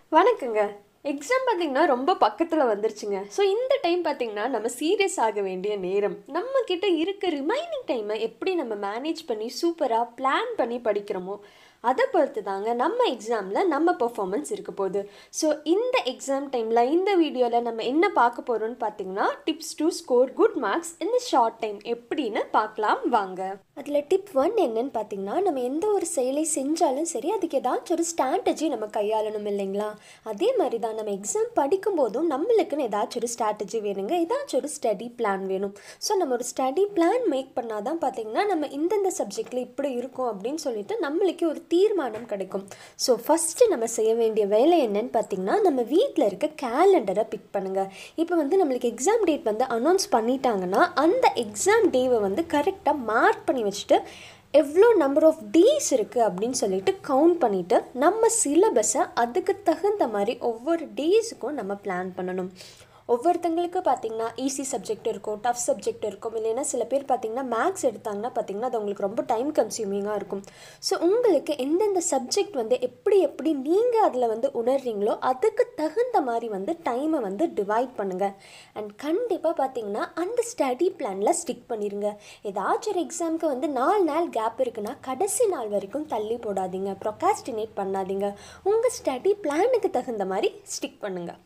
வணக்கங்க எக்ஸாம் பார்த்தீங்கன்னா ரொம்ப பக்கத்தில் வந்துருச்சுங்க ஸோ இந்த டைம் பார்த்தீங்கன்னா நம்ம சீரியஸ் ஆக வேண்டிய நேரம் நம்ம கிட்ட இருக்க ரிமைனிங் டைமை எப்படி நம்ம மேனேஜ் பண்ணி சூப்பராக பிளான் பண்ணி படிக்கிறோமோ அதை பொறுத்து தாங்க நம்ம எக்ஸாமில் நம்ம பெர்ஃபார்மன்ஸ் இருக்க போகுது ஸோ இந்த எக்ஸாம் டைமில் இந்த வீடியோவில் நம்ம என்ன பார்க்க போகிறோம்னு பார்த்தீங்கன்னா tips to score good marks இந்த ஷார்ட் டைம் எப்படின்னு பார்க்கலாம் வாங்க அதில் டிப் ஒன் என்னன்னு பார்த்தீங்கன்னா நம்ம எந்த ஒரு செயலை செஞ்சாலும் சரி அதுக்கு ஏதாச்சும் ஒரு ஸ்ட்ராட்டஜி நம்ம கையாளணும் இல்லைங்களா அதே மாதிரி தான் நம்ம எக்ஸாம் படிக்கும்போதும் நம்மளுக்குன்னு ஏதாச்சும் ஒரு ஸ்ட்ராட்டஜி வேணுங்க ஏதாச்சும் ஒரு ஸ்டடி பிளான் வேணும் ஸோ நம்ம ஒரு ஸ்டடி பிளான் மேக் பண்ணால் தான் பார்த்தீங்கன்னா நம்ம இந்தந்த சப்ஜெக்டில் இப்படி இருக்கும் அப்படின்னு சொல்லிட்டு நம்மளுக்கு ஒரு தீர்மானம் கிடைக்கும் ஸோ ஃபஸ்ட்டு நம்ம செய்ய வேண்டிய வேலை என்னன்னு பார்த்தீங்கன்னா நம்ம வீட்டில் இருக்க கேலண்டரை பிக் பண்ணுங்கள் இப்போ வந்து நம்மளுக்கு எக்ஸாம் டேட் வந்து அனௌன்ஸ் பண்ணிட்டாங்கன்னா அந்த எக்ஸாம் டேவை வந்து கரெக்டாக மார்க் பண்ணி வச்சுட்டு எவ்வளோ நம்பர் ஆஃப் டேஸ் இருக்குது அப்படின்னு சொல்லிட்டு கவுண்ட் பண்ணிவிட்டு நம்ம சிலபஸை அதுக்கு தகுந்த மாதிரி ஒவ்வொரு டேஸுக்கும் நம்ம பிளான் பண்ணணும் ஒவ்வொருத்தங்களுக்கு பார்த்தீங்கன்னா ஈஸி சப்ஜெக்ட் இருக்கும் டஃப் சப்ஜெக்ட் இருக்கும் இல்லைன்னா சில பேர் பார்த்தீங்கன்னா மேக்ஸ் எடுத்தாங்கன்னா பார்த்தீங்கன்னா அது உங்களுக்கு ரொம்ப டைம் கன்சியூமிங்காக இருக்கும் ஸோ உங்களுக்கு எந்தெந்த சப்ஜெக்ட் வந்து எப்படி எப்படி நீங்கள் அதில் வந்து உணர்றீங்களோ அதுக்கு தகுந்த மாதிரி வந்து டைமை வந்து டிவைட் பண்ணுங்கள் அண்ட் கண்டிப்பாக பார்த்தீங்கன்னா அந்த ஸ்டடி பிளானில் ஸ்டிக் பண்ணிடுங்க ஏதாச்சும் ஒரு எக்ஸாமுக்கு வந்து நாலு நாள் கேப் இருக்குன்னா கடைசி நாள் வரைக்கும் தள்ளி போடாதீங்க ப்ரொகாஸ்டினேட் பண்ணாதீங்க உங்கள் ஸ்டடி பிளானுக்கு தகுந்த மாதிரி ஸ்டிக் பண்ணுங்கள்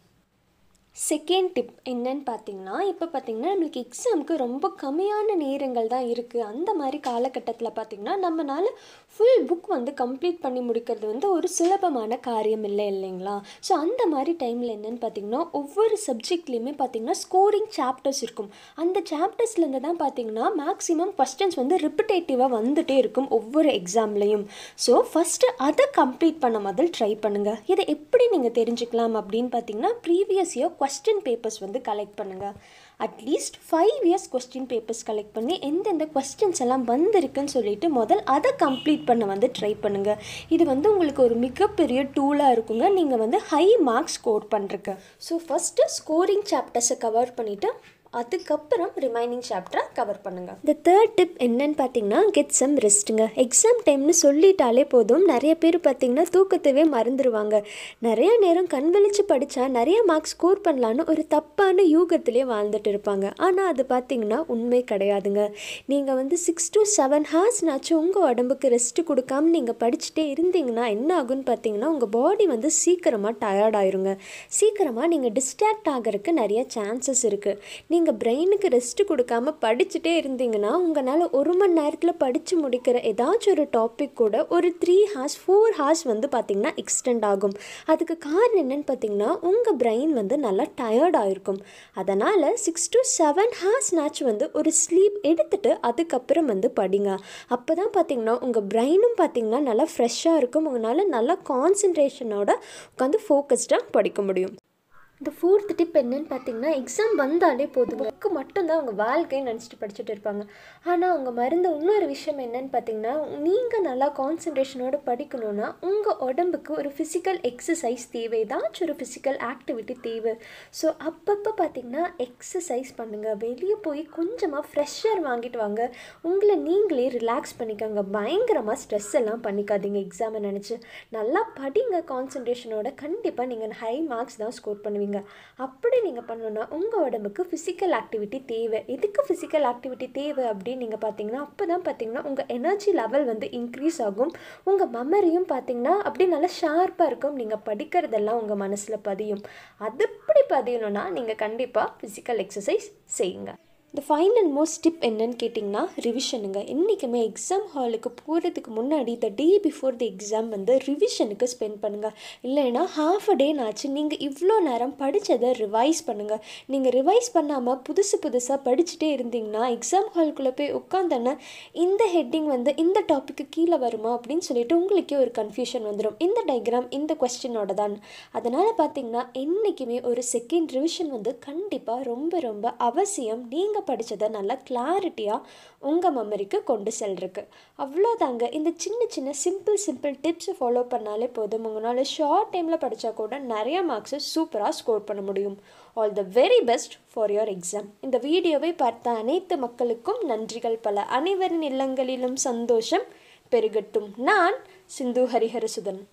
செகண்ட் டிப் என்னன்னு பார்த்தீங்கன்னா இப்போ பார்த்தீங்கன்னா நம்மளுக்கு எக்ஸாமுக்கு ரொம்ப கம்மியான நேரங்கள் தான் இருக்குது அந்த மாதிரி காலகட்டத்தில் பார்த்தீங்கன்னா நம்மளால் ஃபுல் புக் வந்து கம்ப்ளீட் பண்ணி முடிக்கிறது வந்து ஒரு சுலபமான காரியம் இல்லை இல்லைங்களா ஸோ அந்த மாதிரி டைமில் என்னென்னு பார்த்தீங்கன்னா ஒவ்வொரு சப்ஜெக்ட்லேயுமே பார்த்தீங்கன்னா ஸ்கோரிங் சாப்டர்ஸ் இருக்கும் அந்த சாப்டர்ஸ்லேருந்து தான் பார்த்தீங்கன்னா மேக்ஸிமம் கொஸ்டின்ஸ் வந்து ரிப்பிட்டேட்டிவாக வந்துட்டே இருக்கும் ஒவ்வொரு எக்ஸாம்லேயும் ஸோ ஃபஸ்ட்டு அதை கம்ப்ளீட் பண்ண முதல் ட்ரை பண்ணுங்கள் இதை எப்படி நீங்கள் தெரிஞ்சுக்கலாம் அப்படின்னு பார்த்தீங்கன்னா ப்ரீவியஸ் இயர் கொஸ்டின் பேப்பர்ஸ் வந்து கலெக்ட் பண்ணுங்கள் at least five years question papers collect பண்ணி எந்தெந்த கொஸ்டின்ஸ் எல்லாம் வந்திருக்குன்னு சொல்லிட்டு முதல் அதை கம்ப்ளீட் பண்ண வந்து ட்ரை பண்ணுங்கள் இது வந்து உங்களுக்கு ஒரு மிகப்பெரிய டூலாக இருக்குங்க நீங்கள் வந்து ஹை மார்க்ஸ் ஸ்கோர் பண்ணுறக்கு ஸோ ஃபஸ்ட்டு ஸ்கோரிங் சாப்டர்ஸை கவர் பண்ணிவிட்டு அதுக்கப்புறம் ரிமைனிங் சாப்டரை கவர் பண்ணுங்கள் இந்த தேர்ட் டிப் என்னன்னு பார்த்தீங்கன்னா கெட் சம் ரெஸ்ட்டுங்க எக்ஸாம் டைம்னு சொல்லிட்டாலே போதும் நிறைய பேர் பார்த்தீங்கன்னா தூக்கத்தவே மறந்துடுவாங்க நிறைய நேரம் கண் விழிச்சு படித்தா நிறைய மார்க்ஸ் ஸ்கோர் பண்ணலான்னு ஒரு தப்பான யூகத்திலே வாழ்ந்துட்டு இருப்பாங்க ஆனால் அது பார்த்தீங்கன்னா உண்மை கிடையாதுங்க நீங்கள் வந்து சிக்ஸ் டு செவன் ஹார்ஸ்னாச்சும் உங்கள் உடம்புக்கு ரெஸ்ட்டு கொடுக்காம நீங்கள் படிச்சுட்டே இருந்தீங்கன்னா என்ன ஆகுன்னு பார்த்தீங்கன்னா உங்கள் பாடி வந்து சீக்கிரமாக டயர்ட் ஆயிருங்க சீக்கிரமாக நீங்கள் டிஸ்ட்ராக்ட் ஆகிறதுக்கு நிறைய சான்சஸ் இருக்குது நீங்கள் நீங்கள் பிரெயினுக்கு ரெஸ்ட்டு கொடுக்காம படிச்சுட்டே இருந்தீங்கன்னா உங்களால் ஒரு மணி நேரத்தில் படித்து முடிக்கிற ஏதாச்சும் ஒரு டாபிக் கூட ஒரு த்ரீ ஹார்ஸ் ஃபோர் ஹார்ஸ் வந்து பார்த்திங்கன்னா எக்ஸ்டெண்ட் ஆகும் அதுக்கு காரணம் என்னென்னு பார்த்தீங்கன்னா உங்கள் பிரெயின் வந்து நல்லா டயர்ட் ஆகிருக்கும் அதனால் சிக்ஸ் டு செவன் ஹார்ஸ்னாச்சும் வந்து ஒரு ஸ்லீப் எடுத்துகிட்டு அதுக்கப்புறம் வந்து படிங்க அப்போ தான் பார்த்தீங்கன்னா உங்கள் பிரெயினும் பார்த்தீங்கன்னா நல்லா ஃப்ரெஷ்ஷாக இருக்கும் உங்களால் நல்லா கான்சன்ட்ரேஷனோட உட்காந்து ஃபோக்கஸ்டாக படிக்க முடியும் இந்த ஃபோர்த் டிப் என்னன்னு பார்த்தீங்கன்னா எக்ஸாம் வந்தாலே போதும் புக்கு மட்டும்தான் அவங்க வாழ்க்கையை நினச்சிட்டு படிச்சுட்டு இருப்பாங்க ஆனால் அவங்க மறந்த இன்னொரு விஷயம் என்னன்னு பார்த்தீங்கன்னா நீங்கள் நல்லா கான்சன்ட்ரேஷனோட படிக்கணும்னா உங்கள் உடம்புக்கு ஒரு ஃபிசிக்கல் எக்ஸசைஸ் தேவை ஏதாச்சும் ஒரு ஃபிசிக்கல் ஆக்டிவிட்டி தேவை ஸோ அப்பப்போ பார்த்தீங்கன்னா எக்ஸசைஸ் பண்ணுங்கள் வெளியே போய் கொஞ்சமாக ஃப்ரெஷ்ஷர் வாங்கிட்டு வாங்க உங்களை நீங்களே ரிலாக்ஸ் பண்ணிக்கோங்க பயங்கரமாக ஸ்ட்ரெஸ் எல்லாம் பண்ணிக்காதீங்க எக்ஸாமை நினச்சி நல்லா படிங்க கான்சன்ட்ரேஷனோட கண்டிப்பாக நீங்கள் ஹை மார்க்ஸ் தான் ஸ்கோர் பண்ணுவீங்க அப்படி நீங்கள் பண்ணணுன்னா உங்கள் உடம்புக்கு ஃபிசிக்கல் ஆக்டிவிட்டி தேவை எதுக்கு ஃபிசிக்கல் ஆக்டிவிட்டி தேவை அப்படின்னு நீங்கள் பார்த்தீங்கன்னா அப்போ தான் பார்த்தீங்கன்னா உங்கள் எனர்ஜி லெவல் வந்து இன்க்ரீஸ் ஆகும் உங்கள் மெமரியும் பார்த்தீங்கன்னா அப்படி நல்லா ஷார்ப்பாக இருக்கும் நீங்கள் படிக்கிறதெல்லாம் உங்கள் மனசில் பதியும் அது எப்படி பதியணும்னா நீங்கள் கண்டிப்பாக ஃபிசிக்கல் எக்ஸசைஸ் செய்யுங்க இந்த ஃபைனல் மோஸ்ட் டிப் என்னன்னு கேட்டிங்கன்னா ரிவிஷனுங்க என்றைக்குமே எக்ஸாம் ஹாலுக்கு போகிறதுக்கு முன்னாடி த டே பிஃபோர் தி எக்ஸாம் வந்து ரிவிஷனுக்கு ஸ்பெண்ட் பண்ணுங்கள் இல்லைன்னா ஹாஃப் அ டேனாச்சு நீங்கள் இவ்வளோ நேரம் படித்ததை ரிவைஸ் பண்ணுங்கள் நீங்கள் ரிவைஸ் பண்ணாமல் புதுசு புதுசாக படிச்சுட்டே இருந்தீங்கன்னா எக்ஸாம் ஹாலுக்குள்ளே போய் உட்காந்தோன்னே இந்த ஹெட்டிங் வந்து இந்த டாப்பிக்கு கீழே வருமா அப்படின்னு சொல்லிட்டு உங்களுக்கே ஒரு கன்ஃபியூஷன் வந்துடும் இந்த டைக்ராம் இந்த கொஸ்டினோட தான் அதனால் பார்த்தீங்கன்னா என்றைக்குமே ஒரு செகண்ட் ரிவிஷன் வந்து கண்டிப்பாக ரொம்ப ரொம்ப அவசியம் நீங்கள் படித்ததை நல்லா கிளாரிட்டியாக உங்கள் மெமரிக்கு கொண்டு செல்றதுக்கு அவ்வளோதாங்க இந்த சின்ன சின்ன சிம்பிள் சிம்பிள் டிப்ஸை ஃபாலோ பண்ணாலே போதும் உங்களால் ஷார்ட் டைமில் படித்தா கூட நிறைய மார்க்ஸை சூப்பராக ஸ்கோர் பண்ண முடியும் all the very best for your exam இந்த வீடியோவை பார்த்த அனைத்து மக்களுக்கும் நன்றிகள் பல அனைவரின் இல்லங்களிலும் சந்தோஷம் பெருகட்டும் நான் சிந்து ஹரிஹரசுதன்